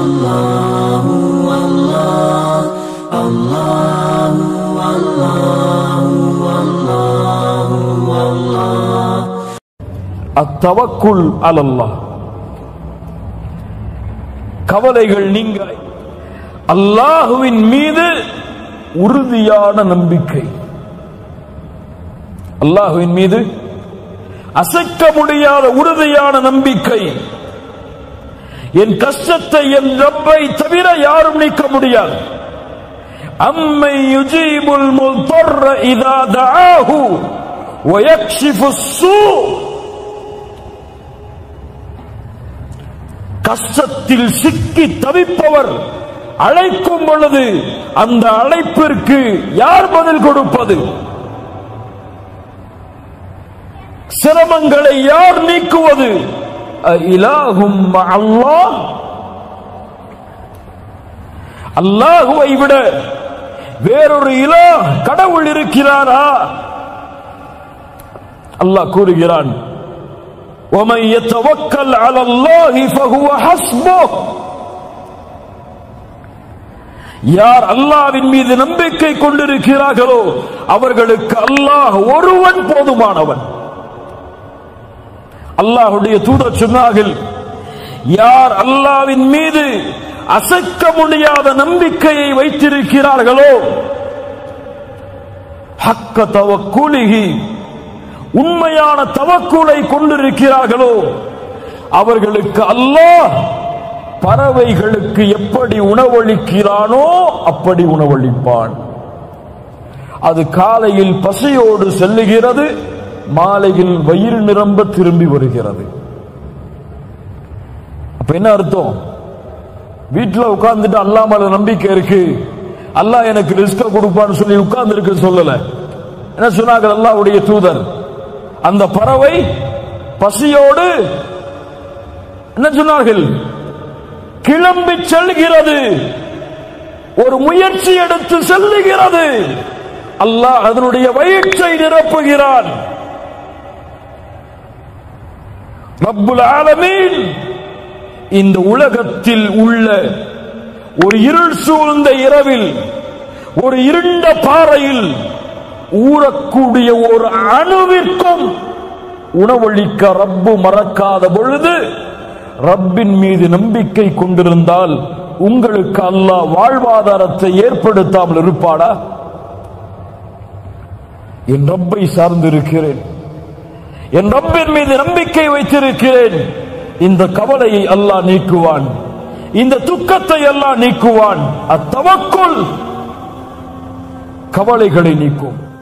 அத்தவக்குள் அலல்லா கவலைகள் நீங்க அல்லாஹுவின் மீது உறுதியான நம்பிக்கை அல்லாஹுவின் மீது அசைக்க முடியாத உறுதியான நம்பிக்கை என் கஷ்டத்தை என் ரப்பை தவிர யாரும் நீக்க முடியாது அம்மை யுஜீபுல் முல்தர்ர இதா தஆஹு ويكشف السوء கஷ்டத்தில் சிக்கி தவிப்பவர் அழைக்கும் பொழுது அந்த அழைப்பிற்கு யார் பதில் கொடுப்பது சிரமங்களை யார் நீக்குவது இலாகும் அல்லாஹ் அல்லாஹுவை விட வேறொரு இலா கடவுள் இருக்கிறாரா அல்லாஹ் கூறுகிறான் ومن يتوكل على الله فهو حسبه யார் அல்லாவின் மீது நம்பிக்கை கொண்டிருக்கிறார்களோ அவர்களுக்கு அல்லாஹ் ஒருவன் போதுமானவன் அல்லாஹுடைய தூதர் சொன்னார்கள் யார் அல்லாவின் மீது அசைக்க முடியாத நம்பிக்கையை வைத்திருக்கிறார்களோ ஹக்க தவக்குலிகி உண்மையான தவக்குலை கொண்டிருக்கிறார்களோ அவர்களுக்கு அல்லாஹ் பறவைகளுக்கு எப்படி உணவளிக்கிறானோ அப்படி உணவளிப்பான் அது காலையில் பசியோடு செல்லுகிறது மாலையில் வயிறு நிரம்ப திரும்பி வருகிறது அப்ப என்ன அர்த்தம் வீட்டுல உட்கார்ந்துட்டு அல்லா மேல நம்பிக்கை இருக்கு அல்லாஹ் எனக்கு ரிஸ்க கொடுப்பான்னு சொல்லி உட்கார்ந்து இருக்கு சொல்லல என்ன சொன்னாங்க அல்லாவுடைய தூதர் அந்த பறவை பசியோடு என்ன சொன்னார்கள் கிளம்பி செல்கிறது ஒரு முயற்சி எடுத்து செல்லுகிறது அல்லாஹ் அதனுடைய வயிற்றை நிரப்புகிறான் ரப்புல் ஆலமீன் இந்த உலகத்தில் உள்ள ஒரு இருள் சூழ்ந்த இரவில் ஒரு இருண்ட பாறையில் ஊறக்கூடிய ஒரு அணுவிற்கும் உணவளிக்க ரப்பு மறக்காத பொழுது ரப்பின் மீது நம்பிக்கை கொண்டிருந்தால் உங்களுக்கு அல்லாஹ் வாழ்வாதாரத்தை ஏற்படுத்தாமல் இருப்பாடா என் ரப்பை சார்ந்திருக்கிறேன் என் ரப்பின் மீது நம்பிக்கை வைத்திருக்கிறேன் இந்த கவலையை அல்லாஹ் நீக்குவான் இந்த துக்கத்தை அல்லாஹ் நீக்குவான் அத்தவக்குள் கவலைகளை நீக்கும்